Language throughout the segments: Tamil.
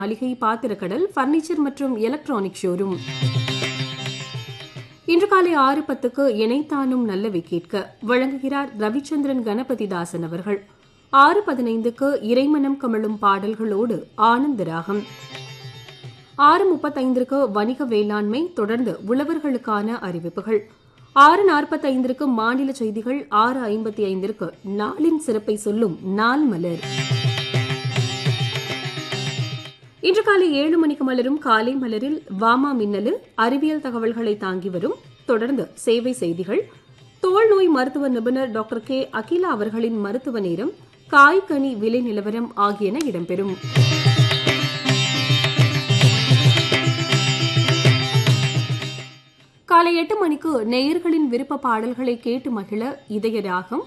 மளிகை பாத்திரக்கடல் பர்னிச்சர் மற்றும் எலக்ட்ரானிக் ஷோரூம் இன்று காலை ஆறு பத்துக்கு இணைத்தானும் நல்லவை கேட்க வழங்குகிறார் ரவிச்சந்திரன் கணபதிதாசன் அவர்கள் ஆறு பதினைந்துக்கு இறைமனம் கமழும் பாடல்களோடு ஆனந்தராகம் ஆறு முப்பத்தைந்திற்கு வணிக வேளாண்மை தொடர்ந்து உழவர்களுக்கான அறிவிப்புகள் ஆறு நாற்பத்தைந்திற்கு மாநில செய்திகள் ஆறு ஐம்பத்தி ஐந்திற்கு நாளின் சிறப்பை சொல்லும் நாள் மலர் இன்று காலை ஏழு மணிக்கு மலரும் காலை மலரில் வாமா மின்னலு அறிவியல் தகவல்களை தாங்கி வரும் தொடர்ந்து சேவை செய்திகள் தோல் நோய் மருத்துவ நிபுணர் டாக்டர் கே அகிலா அவர்களின் மருத்துவ நேரம் காய்கனி விலை நிலவரம் ஆகியன இடம்பெறும் காலை எட்டு மணிக்கு நேயர்களின் விருப்ப பாடல்களை கேட்டு மகிழ இதய ராகம்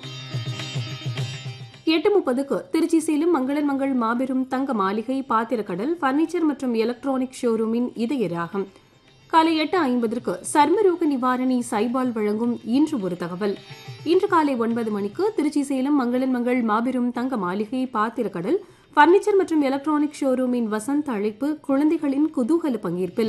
எட்டு முப்பதுக்கு திருச்சி சேலம் மங்களன் மங்கள் மாபெரும் தங்க மாளிகை பாத்திரக்கடல் பர்னிச்சர் மற்றும் எலக்ட்ரானிக் ஷோரூமின் இதய ராகம் காலை எட்டு ஐம்பதற்கு சர்மரோக நிவாரணி சைபால் வழங்கும் இன்று ஒரு தகவல் இன்று காலை ஒன்பது மணிக்கு திருச்சி சேலம் மங்களன் மங்கள் மாபெரும் தங்க மாளிகை பாத்திரக்கடல் பர்னிச்சர் மற்றும் எலக்ட்ரானிக் ஷோரூமின் வசந்த அழைப்பு குழந்தைகளின் குதூகல பங்கேற்பில்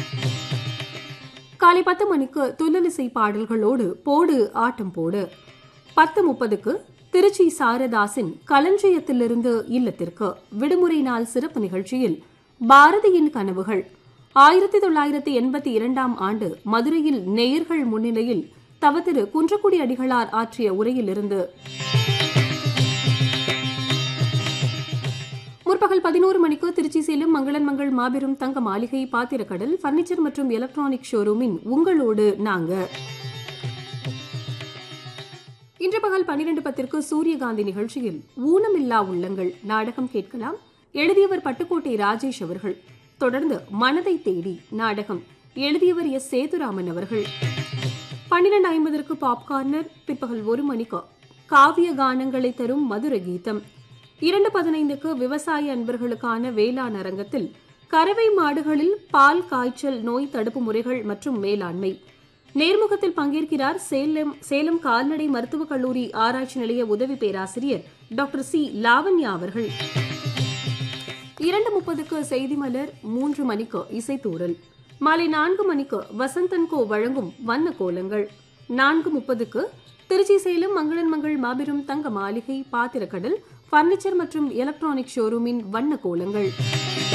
காலை பத்து மணிக்கு துள்ளலிசை பாடல்களோடு போடு ஆட்டம் போடு பத்து முப்பதுக்கு திருச்சி சாரதாசின் களஞ்சியத்திலிருந்து இல்லத்திற்கு விடுமுறை நாள் சிறப்பு நிகழ்ச்சியில் பாரதியின் கனவுகள் ஆயிரத்தி தொள்ளாயிரத்தி எண்பத்தி இரண்டாம் ஆண்டு மதுரையில் நேயர்கள் முன்னிலையில் தவத்திரு குன்றக்குடி அடிகளார் ஆற்றிய உரையிலிருந்து முற்பகல் பதினோரு மணிக்கு திருச்சி சேலம் மங்களன் மங்கள் மாபெரும் தங்க மாளிகை பாத்திரக்கடல் பர்னிச்சர் மற்றும் எலக்ட்ரானிக் ஷோரூமின் உங்களோடு நாங்க இன்று பகல் பன்னிரண்டு பத்திற்கு சூரியகாந்தி நிகழ்ச்சியில் ஊனமில்லா உள்ளங்கள் நாடகம் கேட்கலாம் எழுதியவர் பட்டுக்கோட்டை ராஜேஷ் அவர்கள் தொடர்ந்து மனதை தேடி நாடகம் எழுதியவர் எஸ் சேதுராமன் அவர்கள் பன்னிரண்டு ஐம்பதற்கு பாப்கார்னர் பிற்பகல் ஒரு மணிக்கு காவிய கானங்களை தரும் மதுர கீதம் இரண்டு பதினைந்துக்கு விவசாய அன்பர்களுக்கான வேளாண் அரங்கத்தில் கறவை மாடுகளில் பால் காய்ச்சல் நோய் தடுப்பு முறைகள் மற்றும் மேலாண்மை நேர்முகத்தில் பங்கேற்கிறார் சேலம் சேலம் கால்நடை மருத்துவக் கல்லூரி ஆராய்ச்சி நிலைய உதவி பேராசிரியர் டாக்டர் சி லாவண்யா அவர்கள் இரண்டு முப்பதுக்கு செய்தி மலர் மூன்று மணிக்கு இசைத்தூரல் மாலை நான்கு மணிக்கு வசந்தன் கோ வழங்கும் வண்ண கோலங்கள் நான்கு முப்பதுக்கு திருச்சி சேலம் மங்களன் மங்கள் மாபெரும் தங்க மாளிகை பாத்திரக்கடல் பர்னிச்சர் மற்றும் எலக்ட்ரானிக் ஷோரூமின் வண்ண கோலங்கள்